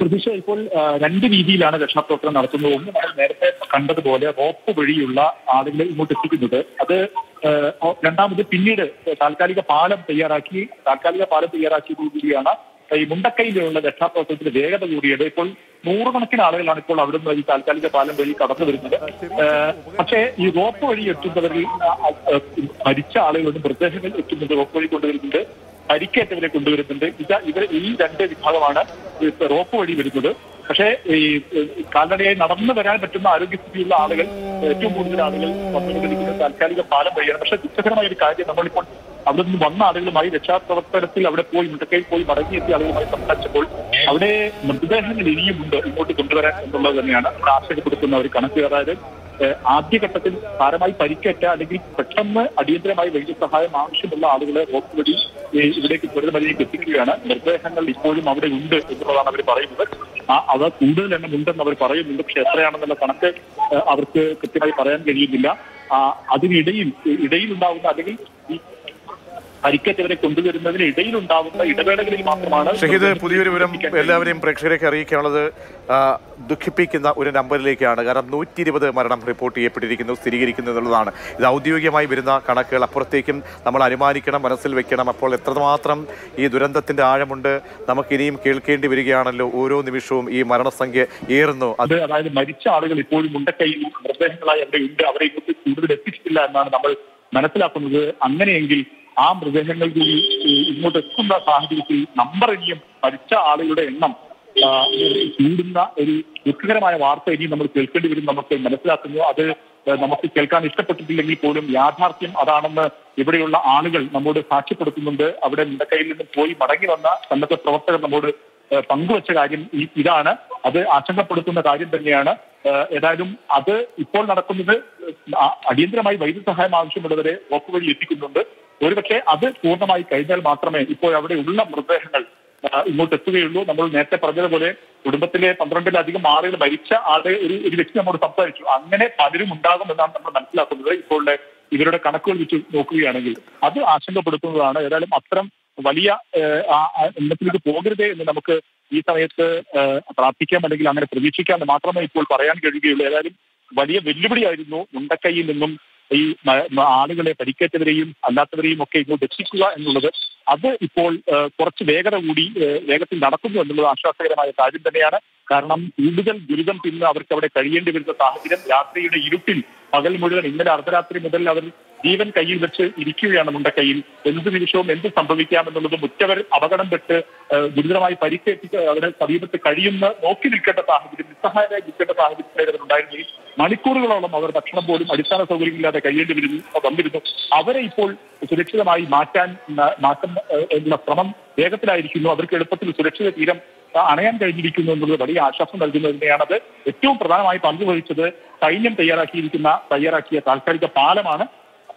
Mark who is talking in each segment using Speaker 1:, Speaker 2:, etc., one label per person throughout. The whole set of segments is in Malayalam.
Speaker 1: പ്രതീക്ഷ ഇപ്പോൾ ആ, രണ്ട് രീതിയിലാണ് രക്ഷാപ്രവർത്തനം നടത്തുന്നത് ഒന്ന് നമ്മൾ നേരത്തെ കണ്ടതുപോലെ റോപ്പ് വഴിയുള്ള ആളുകളെ ഇങ്ങോട്ട് എത്തിക്കുന്നത് അത് ആ, ഒ- രണ്ടാമത് പിന്നീട് താൽക്കാലിക പാലം തയ്യാറാക്കി താൽക്കാലിക പാലം തയ്യാറാക്കിയതോടുകൂടിയാണ് ഈ മുണ്ടക്കൈയിലുള്ള രക്ഷാപ്രവർത്തനത്തിന് വേഗത കൂടിയത് ഇപ്പോൾ നൂറുകണക്കിന് ആളുകളാണ് ഇപ്പോൾ അവിടെ നിന്ന് ഈ താൽക്കാലിക പാലം വഴി കടന്നു വരുന്നത് ആ, പക്ഷേ ഈ റോപ്പ് വഴി എത്തുന്നവരിൽ ആ, ആ, മരിച്ച ആളുകളുടെ മൃതദേഹങ്ങൾ എത്തുന്നുണ്ട് റോപ്പ് വഴി കൊണ്ടുവരുന്നുണ്ട് പരിക്കേറ്റവരെ കൊണ്ടുവരുന്നുണ്ട് ഇത് ഇവർ ഈ രണ്ട് വിഭാഗമാണ് ഈ റോപ്പ് വഴി വരുന്നത് പക്ഷേ ഈ ഏഹ്, കാൽനടയായി നടന്നു വരാൻ പറ്റുന്ന ആരോഗ്യസ്ഥിതിയുള്ള ആളുകൾ ഏറ്റവും കൂടുതൽ ആളുകൾ വന്നുകൊണ്ടിരിക്കുന്നത് താൽക്കാലിക പാലം വഴിയാണ് പക്ഷേ ദുഃഖകരമായ ഒരു കാര്യം നമ്മളിപ്പോൾ അവിടെ നിന്ന് വന്ന ആളുകളുമായി രക്ഷാപ്രവർത്തനത്തിൽ അവിടെ പോയി മുണ്ടക്കയിൽ പോയി മടങ്ങിയെത്തിയ ആളുകളുമായി സംസാരിച്ചപ്പോൾ അവിടെ മൃതദേഹങ്ങൾ ഇനിയുമുണ്ട് ഇങ്ങോട്ട് കൊണ്ടുവരാൻ എന്നുള്ളത് തന്നെയാണ് നമ്മൾ ആശങ്കപ്പെടുത്തുന്ന ഒരു കണക്ക് അതായത് ഏഹ് ആദ്യഘട്ടത്തിൽ സാരമായി പരിക്കേറ്റ അല്ലെങ്കിൽ പെട്ടെന്ന് അടിയന്തരമായി വൈദ്യസഹായം ആവശ്യമുള്ള ആളുകളെ റോപ്പ് വഴി ഈ ഇവിടേക്ക് ദുരിതമലയിലേക്ക് എത്തിക്കുകയാണ് മൃതദേഹങ്ങൾ ഇപ്പോഴും അവിടെ ഉണ്ട് എന്നുള്ളതാണ് അവർ പറയുന്നത് ആ അവ കൂടുതൽ എണ്ണം ഉണ്ടെന്ന് അവർ പറയുന്നുണ്ട് പക്ഷെ എത്രയാണെന്നുള്ള കണക്ക് ഏഹ് അവർക്ക് കൃത്യമായി പറയാൻ കഴിയുന്നില്ല ആ, അതിനിടയിൽ ഇടയിൽ ഉണ്ടാവുന്ന അല്ലെങ്കിൽ ഈ പരിക്കേറ്റവരെ കൊണ്ടുവരുന്നതിന് ഇടയിലുണ്ടാവുന്ന ഇടവേളകളിൽ മാത്രമാണ്
Speaker 2: ഷഹീദ് പുതിയൊരു വിവരം എല്ലാവരെയും പ്രേക്ഷകരേക്ക് അറിയിക്കാനുള്ളത് ആ, ദുഃഖിപ്പിക്കുന്ന ഒരു നമ്പറിലേക്കാണ് കാരണം നൂറ്റി ഇരുപത് മരണം റിപ്പോർട്ട് ചെയ്യപ്പെട്ടിരിക്കുന്നു സ്ഥിരീകരിക്കുന്നു എന്നുള്ളതാണ് ഇത് ഔദ്യോഗികമായി വരുന്ന കണക്കുകൾ അപ്പുറത്തേക്കും നമ്മൾ അനുമാനിക്കണം മനസ്സിൽ വെക്കണം അപ്പോൾ എത്രമാത്രം ഈ ദുരന്തത്തിന്റെ ആഴമുണ്ട് നമുക്കിനിയും കേൾക്കേണ്ടി വരികയാണല്ലോ ഓരോ നിമിഷവും ഈ മരണസംഖ്യ ഏറുന്നു അത്
Speaker 1: അത് അതായത് മരിച്ച ആളുകൾ ഇപ്പോഴും മുണ്ടക്കൈയിൽ മൃതദേഹങ്ങളായി അവിടെ ഉണ്ട് അവരെ ഇങ്ങോട്ട് കൂടുതൽ എത്തിച്ചിട്ടില്ല എന്നാണ് നമ്മൾ മനസ്സിലാക്കുന്നത് അങ്ങനെയെങ്കിൽ ആ മൃതദേഹങ്ങൾ കൂടി ഈ ഇങ്ങോട്ട് എത്തുന്ന സാഹചര്യത്തിൽ നമ്പർ ഇനിയും മരിച്ച ആളുകളുടെ എണ്ണം ആ, കൂടുന്ന ഒരു ദുഃഖകരമായ വാർത്ത ഇനിയും നമ്മൾ കേൾക്കേണ്ടി വരും നമുക്ക് മനസ്സിലാക്കുന്നു അത് ഏഹ്, നമുക്ക് കേൾക്കാൻ ഇഷ്ടപ്പെട്ടിട്ടില്ലെങ്കിൽ പോലും യാഥാർത്ഥ്യം അതാണെന്ന് ഇവിടെയുള്ള ആളുകൾ നമ്മോട് സാക്ഷ്യപ്പെടുത്തുന്നുണ്ട് അവിടെ മുണ്ടക്കൈയിൽ നിന്ന് പോയി മടങ്ങി വന്ന സന്നദ്ധ പ്രവർത്തകർ നമ്മോട് ഏഹ് പങ്കുവച്ച കാര്യം ഈ- ഇതാണ് അത് ആശങ്കപ്പെടുത്തുന്ന കാര്യം തന്നെയാണ് ഏഹ് ഏതായാലും അത് ഇപ്പോൾ നടക്കുന്നത് ആ- അടിയന്തരമായി വൈദ്യസഹായം ആവശ്യമുള്ളവരെ റോപ്പ് വഴി എത്തിക്കുന്നുണ്ട് ഒരുപക്ഷെ അത് പൂർണ്ണമായി കഴിഞ്ഞാൽ മാത്രമേ ഇപ്പോൾ അവിടെ ഉള്ള മൃതദേഹങ്ങൾ ആ, ഇങ്ങോട്ട് എത്തുകയുള്ളൂ നമ്മൾ നേരത്തെ പറഞ്ഞതുപോലെ കുടുംബത്തിലെ പന്ത്രണ്ടിലധികം ആളുകൾ മരിച്ച ആളെ ഒരു ഒരു വ്യക്തി നമ്മോട് സംസാരിച്ചു അങ്ങനെ പലരും ഉണ്ടാകുമെന്നാണ് നമ്മൾ മനസ്സിലാക്കുന്നത് ഇപ്പോൾ ഇവരുടെ കണക്കുകൾ വെച്ച് നോക്കുകയാണെങ്കിൽ അത് ആശങ്കപ്പെടുത്തുന്നതാണ് ഏതായാലും അത്തരം വലിയ ഏഹ്, ആ ആ എണ്ണത്തിലേക്ക് പോകരുതേ എന്ന് നമുക്ക് ഈ സമയത്ത് ഏഹ്, പ്രാർത്ഥിക്കാം അല്ലെങ്കിൽ അങ്ങനെ പ്രതീക്ഷിക്കാം എന്ന് മാത്രമേ ഇപ്പോൾ പറയാൻ കഴിയുകയുള്ളൂ ഏതായാലും വലിയ വെല്ലുവിളിയായിരുന്നു മുണ്ടക്കൈയിൽ നിന്നും ഈ മ- മ- ആളുകളെ പരിക്കേറ്റവരെയും അല്ലാത്തവരെയും ഒക്കെ ഇങ്ങോട്ട് എത്തിക്കുക എന്നുള്ളത് അത് ഇപ്പോൾ ഏഹ്, കുറച്ച് വേഗത കൂടി ഏഹ്, വേഗത്തിൽ നടക്കുന്നു എന്നുള്ളത് ആശ്വാസകരമായ കാര്യം തന്നെയാണ് കാരണം കൂടുതൽ ദുരിതം തിന്ന് അവർക്ക് അവിടെ കഴിയേണ്ടി വരുന്ന സാഹചര്യം രാത്രിയുടെ ഇരുട്ടിൽ പകൽ മുഴുവൻ ഇന്നലെ അർദ്ധരാത്രി മുതൽ അവർ ജീവൻ കയ്യിൽ വെച്ച് ഇരിക്കുകയാണ് മുണ്ടക്കൈയിൽ എന്ത് നിമിഷവും എന്ത് സംഭവിക്കാമെന്നുള്ളതും ഉറ്റവർ അപകടം പെട്ട് ഏഹ്, ഗുരുതരമായി പരിക്കേറ്റ് അവരുടെ സമീപത്ത് കഴിയുന്ന നോക്കി നിൽക്കേണ്ട സാഹചര്യം നിസ്സഹായരായി നിൽക്കേണ്ട സാഹചര്യത്തിലേക്ക് ഉണ്ടായിരുന്നെങ്കിൽ മണിക്കൂറുകളോളം അവർ ഭക്ഷണം പോലും അടിസ്ഥാന സൗകര്യമില്ലാതെ കഴിയേണ്ടി വരുന്നു വന്നിരുന്നു അവരെ ഇപ്പോൾ സുരക്ഷിതമായി മാറ്റാൻ ന- മാറ്റം ഏഹ്, എന്നുള്ള ശ്രമം വേഗത്തിലായിരിക്കുന്നു അവർക്ക് എളുപ്പത്തിൽ സുരക്ഷിത തീരം ആ, അണയാൻ കഴിഞ്ഞിരിക്കുന്നു എന്നുള്ളത് വലിയ ആശ്വാസം നൽകുന്നത് തന്നെയാണത് ഏറ്റവും പ്രധാനമായി പങ്കുവഹിച്ചത് സൈന്യം തയ്യാറാക്കിയിരിക്കുന്ന തയ്യാറാക്കിയ താൽക്കാലിക പാലമാണ്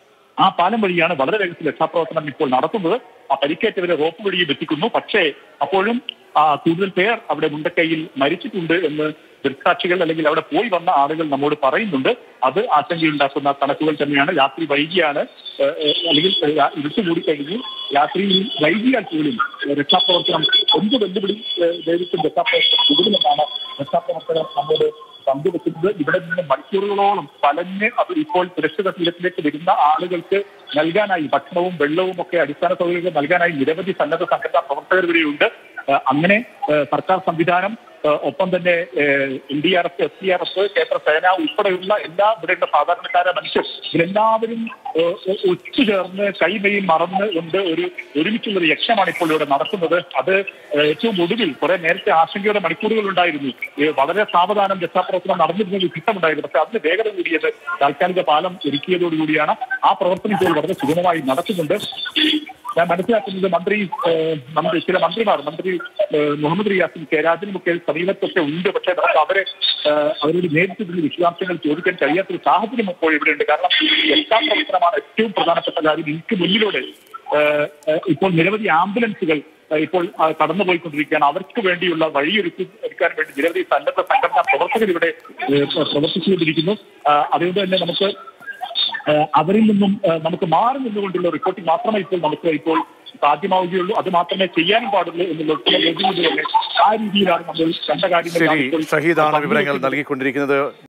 Speaker 1: ആ പാലം വഴിയാണ് വളരെ വേഗത്തിൽ രക്ഷാപ്രവർത്തനം ഇപ്പോൾ നടത്തുന്നത് ആ പരിക്കേറ്റവരെ റോപ്പ് വഴിയും എത്തിക്കുന്നു പക്ഷേ അപ്പോഴും ആ കൂടുതൽ പേർ അവിടെ മുണ്ടക്കൈയിൽ മരിച്ചിട്ടുണ്ട് എന്ന് ദൃക്സാക്ഷികൾ അല്ലെങ്കിൽ അവിടെ പോയി വന്ന ആളുകൾ നമ്മോട് പറയുന്നുണ്ട് അത് ആശങ്കയുണ്ടാക്കുന്ന കണക്കുകൾ തന്നെയാണ് രാത്രി വൈകിയാണ് ഏഹ്, ഏഹ്, അല്ലെങ്കിൽ ഏഹ്, ഇരുട്ട് കൂടി കഴിഞ്ഞു രാത്രിയിൽ വൈകിയാൽ പോലും ഏഹ്, രക്ഷാപ്രവർത്തനം എന്ത് വെല്ലുവിളി ഏഹ്, നേരിട്ടും രക്ഷാപ്രവർത്തനം കൂടുതലെന്നാണ് രക്ഷാപ്രവർത്തകർ നമ്മോട് പങ്കുവെക്കുന്നത് ഇവിടെ നിന്ന് മണിക്കൂറുകളോളം പലഞ്ഞ് അത് ഇപ്പോൾ സുരക്ഷിത തീരത്തിലേക്ക് വരുന്ന ആളുകൾക്ക് നൽകാനായി ഭക്ഷണവും വെള്ളവും ഒക്കെ അടിസ്ഥാന സൗകര്യങ്ങൾ നൽകാനായി നിരവധി സന്നദ്ധ സംഘടനാ പ്രവർത്തകർ ഇവിടെയുണ്ട് ഏഹ് അങ്ങനെ ഏഹ് സർക്കാർ സംവിധാനം ഏഹ് ഒപ്പം തന്നെ N D R F S D R F കേന്ദ്ര സേന ഉൾപ്പെടെയുള്ള എല്ലാ ഇവിടെയുള്ള സാധാരണക്കാരായ മനുഷ്യർ ഇവരെല്ലാവരും ഏഹ് ഒത്തുചേർന്ന് കൈമയിൽ മറന്ന് കൊണ്ട് ഒരു ഒരുമിച്ചുള്ള ഒരു യക്ഷമാണ് ഇപ്പോൾ ഇവിടെ നടക്കുന്നത് അത് ഏഹ് ഏറ്റവും ഒടുവിൽ കുറെ നേരത്തെ ആശങ്കയുടെ മണിക്കൂറുകൾ ഉണ്ടായിരുന്നു ഏഹ് വളരെ സാവധാനം രക്ഷാപ്രവർത്തനം നടന്നിരുന്ന ഒരു ഘട്ടമുണ്ടായിരുന്നു പക്ഷെ അതിന് വേഗത കൂടിയത് താൽക്കാലിക പാലം ഒരുക്കിയതോടുകൂടിയാണ് ആ പ്രവർത്തനം ഇപ്പോൾ വളരെ സുഗമമായി നടക്കുന്നുണ്ട് ഞാൻ മനസ്സിലാക്കുന്നത് മന്ത്രി ഏഹ്, മന്ത്രി ചില മന്ത്രിമാർ മന്ത്രി ഏഹ്, മുഹമ്മദ് റിയാസും കെ രാജനുമൊക്കെ സമീപത്തൊക്കെ ഉണ്ട് പക്ഷേ നമുക്ക് അവരെ ഏഹ്, അവരോട് നേരിട്ട് ഇതിന്റെ വിശദാംശങ്ങൾ ചോദിക്കാൻ കഴിയാത്തൊരു സാഹചര്യം ഇപ്പോൾ ഇവിടെ ഉണ്ട് കാരണം രക്ഷാപ്രവർത്തനമാണ് ഏറ്റവും പ്രധാനപ്പെട്ട കാര്യം എനിക്ക് മുന്നിലൂടെ ഏഹ്, ഏഹ്, ഇപ്പോൾ നിരവധി ആംബുലൻസുകൾ ഏഹ്, ഇപ്പോൾ ആ, കടന്നുപോയിക്കൊണ്ടിരിക്കുകയാണ് അവർക്ക് വേണ്ടിയുള്ള വഴിയൊരുക്കി എടുക്കാൻ വേണ്ടി നിരവധി സന്നദ്ധ സംഘടനാ പ്രവർത്തകർ ഇവിടെ ഏഹ്, പ്രവർത്തിച്ചുകൊണ്ടിരിക്കുന്നു ആ, അതുകൊണ്ട് തന്നെ നമുക്ക് ഏഹ് അവരിൽ നിന്നും ഏഹ് നമുക്ക് മാറി നിന്നുകൊണ്ടുള്ള റിപ്പോർട്ടിംഗ് മാത്രമേ ഇപ്പോൾ നമുക്ക് ഇപ്പോൾ സാധ്യമാവുകയുള്ളൂ അത് മാത്രമേ ചെയ്യാനും പാടുള്ളൂ എന്നുള്ള ഒറ്റ ബോധ്യം കൊണ്ട് തന്നെ ആ രീതിയിലാണ് നമ്മൾ കണ്ട കാര്യങ്ങൾ
Speaker 2: ശരി ഷഹീദാണ് വിവരങ്ങൾ നൽകിക്കൊണ്ടിരിക്കുന്നത്